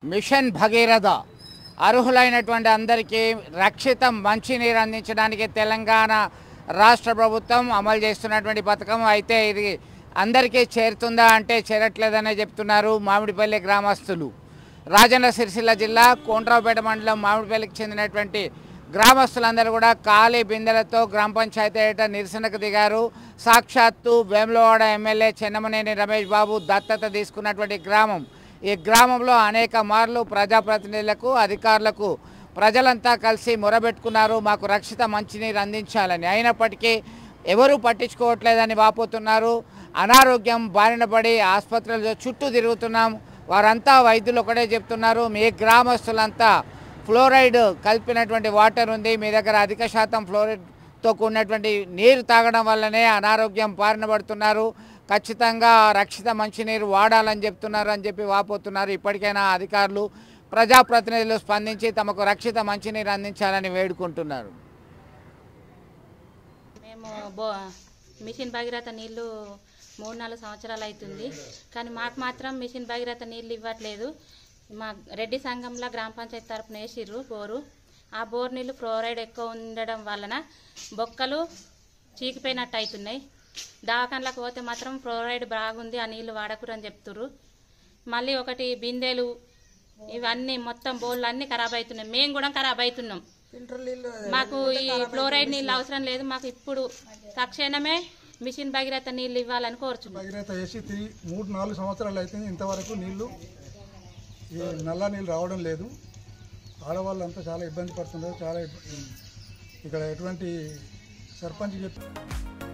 machine Bhagiratha అర్హులైనటువంటి అందరికీ రక్షిత మంచినీరు అందించడానికి తెలంగాణ రాష్ట్ర ప్రభుత్వం అమలు చేస్తున్నటువంటి పథకం అయితే ఇది అందరికీ చేరుతుందా అంటే చేరట్లేదనే చెప్తున్నారు మామిడిపల్లి గ్రామస్తులు రాజన్న సిరిసిల్ల జిల్లా కోండ్రావుపేట మండలం మామిడిపల్లికి చెందినటువంటి గ్రామస్తులందరూ కూడా ఖాళీ బిందెలతో గ్రామ పంచాయతీ ఏట నిరసనకు దిగారు సాక్షాత్తు వేములవాడ ఎమ్మెల్యే చెన్నమనేని రమేష్ బాబు దత్తత తీసుకున్నటువంటి గ్రామం ఈ గ్రామంలో అనేక మార్లు ప్రజాప్రతినిధులకు అధికారులకు ప్రజలంతా కలిసి మొరబెట్టుకున్నారు మాకు రక్షిత మంచినీరు అందించాలని అయినప్పటికీ ఎవరూ పట్టించుకోవట్లేదని వాపోతున్నారు అనారోగ్యం బారిన పడి ఆసుపత్రుల చుట్టూ తిరుగుతున్నాం వారంతా వైద్యులు ఒకటే చెప్తున్నారు మీ గ్రామస్తులంతా ఫ్లోరైడ్ కలిపినటువంటి వాటర్ ఉంది మీ దగ్గర అధిక శాతం ఫ్లోరైడ్తో కూడినటువంటి నీరు తాగడం వల్లనే అనారోగ్యం బారిన పడుతున్నారు ఖచ్చితంగా రక్షిత మంచినీరు వాడాలని చెప్తున్నారు అని చెప్పి వాపోతున్నారు ఇప్పటికైనా అధికారులు ప్రజాప్రతినిధులు స్పందించి తమకు రక్షిత మంచినీరు అందించాలని వేడుకుంటున్నారు మేము బో మిషన్ భగీరథ నీళ్లు మూడు నాలుగు సంవత్సరాలు అవుతుంది కానీ మాకు మాత్రం మిషన్ భగీరథ నీళ్ళు ఇవ్వట్లేదు మా రెడ్డి సంఘంలో గ్రామ పంచాయతీ తరపున వేసిర్రు బోరు ఆ బోర్ నీళ్ళు ఫ్లోరైడ్ ఎక్కువ ఉండడం వలన బొక్కలు చీకిపోయినట్టు అవుతున్నాయి దవాఖానలకు పోతే మాత్రం ఫ్లోరైడ్ బాగుంది ఆ నీళ్ళు వాడకూడని చెప్తుర్రు మళ్ళీ ఒకటి బిందెలు ఇవన్నీ మొత్తం బోర్లు అన్నీ ఖరాబ్ అవుతున్నాయి మేము కూడా ఖరాబ్ అవుతున్నాం మాకు ఈ ఫ్లోరైడ్ నీళ్ళు అవసరం లేదు మాకు ఇప్పుడు తక్షణమే మిషన్ భగీరథ నీళ్ళు ఇవ్వాలని కోరుచున్నాం భగీరథ వేసి తిరిగి మూడు నాలుగు సంవత్సరాలు అయితే ఇంతవరకు నీళ్లు ఈ నల్ల నీళ్ళు రావడం లేదు ఆడవాళ్ళంతా చాలా ఇబ్బంది పడుతున్నారు చాలా ఇబ్బ- ఇక్కడ ఎటువంటి సర్పంచ్ చెప్పి